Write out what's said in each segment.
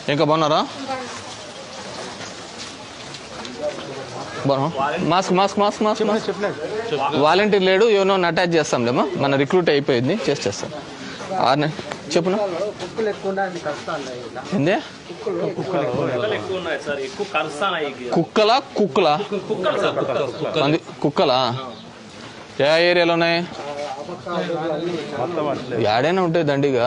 ఇంకా బాగున్నారా బాగున్నా mask mask mask mask mask volunteer లేడు ఎవరినో అటాచ్ చేస్తాంలేమా మన రిక్రూట్ అయిపోయింది చేసి చేస్తాం ఆర్నే చెప్పునా కుక్కలు ఎక్కువ ఉన్నాయి కష్టాలు ఇలా ఏంది కుక్కలు ఎక్కువ ఉన్నాయి సార్ ఎక్కువ కరుస్తాయి కుక్కలా కుక్కలా కుక్కలు సార్ కుక్కలు మంది కుక్కలా ఏ ఏరియాలో ఉన్నాయి ఏడైనా ఉంటాయి దండిగా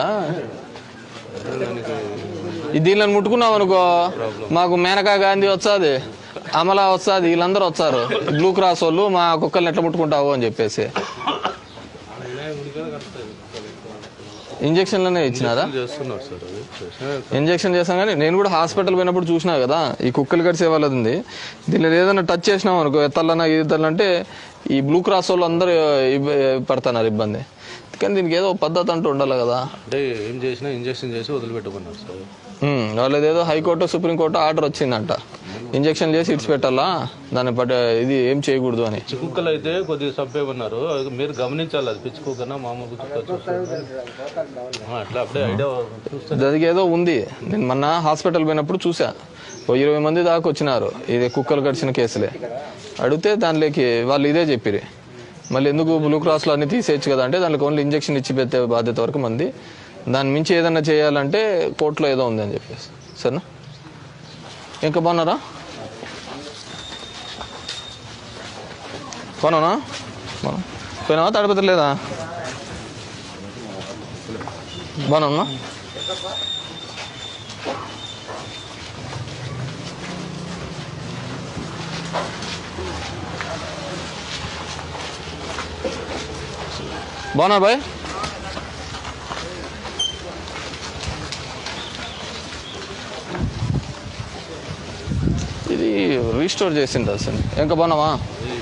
ఈ దీనిలో ముట్టుకున్నావు అనుకో మాకు మేనకా గాంధీ వచ్చాది అమలా వస్తుంది వీళ్ళందరూ వచ్చారు బ్లూ క్రాస్ వాళ్ళు మా కుక్కల్ని ఎట్లా ముట్టుకుంటావు అని చెప్పేసి ఇంజక్షన్లనే ఇచ్చినారా చేస్తున్నారు సార్ అది చేసిన ఇంజక్షన్ చేసాం కానీ నేను కూడా హాస్పిటల్ పోయినప్పుడు చూసినా కదా ఈ కుక్కలు కడిసే వాళ్ళది ఉంది దీనిలో ఏదైనా టచ్ చేసినాం అనుకో ఎత్తాలన్నా ఈతలంటే ఈ బ్లూ క్రాస్ వాళ్ళు అందరూ ఇబ్బ- పడుతున్నారు ఇబ్బంది కానీ దీనికి ఏదో పద్ధతి అంటూ ఉండాలి కదా అంటే ఏం చేసినా ఇంజక్షన్ చేసి వదిలిపెట్టుకున్నారు సార్ ఉమ్, వాళ్ళది ఏదో హైకోర్టు సుప్రీంకోర్టు ఆర్డర్ వచ్చిందంట ఇంజక్షన్ చేసి ఇడిచి పెట్టాలా దాన్ని బట్టి ఇది ఏం చేయకూడదు అని పిచ్చి కుక్కలు అయితే కొద్దిగా చంపేమన్నారు అది మీరు గమనించాలి అది పిచ్చి కుక్కనా మామూలు కుక్క చూస్తే. ఆ, అట్లా అప్పుడే ఐడియా చూస్తే దానికి ఏదో ఉంది నేను మొన్న హాస్పిటల్ పోయినప్పుడు చూసా ఓ ఇరవై మంది దాకా వచ్చినారు ఇది కుక్కలు గడిచిన కేసులే అడిగితే దానిలోకి వాళ్ళు ఇదే చెప్పిరి మళ్ళీ ఎందుకు బ్లూ క్రాస్లో అన్ని తీసేయచ్చు కదా అంటే దానికి ఓన్లీ ఇంజక్షన్ ఇచ్చి పెట్టే బాధ్యత వరకు మంది దాని మించి ఏదన్నా చేయాలంటే కోర్టులో ఏదో ఉంది అని చెప్పేసి సరేనా ఇంకా బాగున్నారా బాగున్నానా బాగున్నా పోయినావా తడిపోతే లేదా బాగున్నా బాగున్నా బాయ్ ఇది రీస్టోర్ చేసింది అసలు ఇంకా బాగున్నావా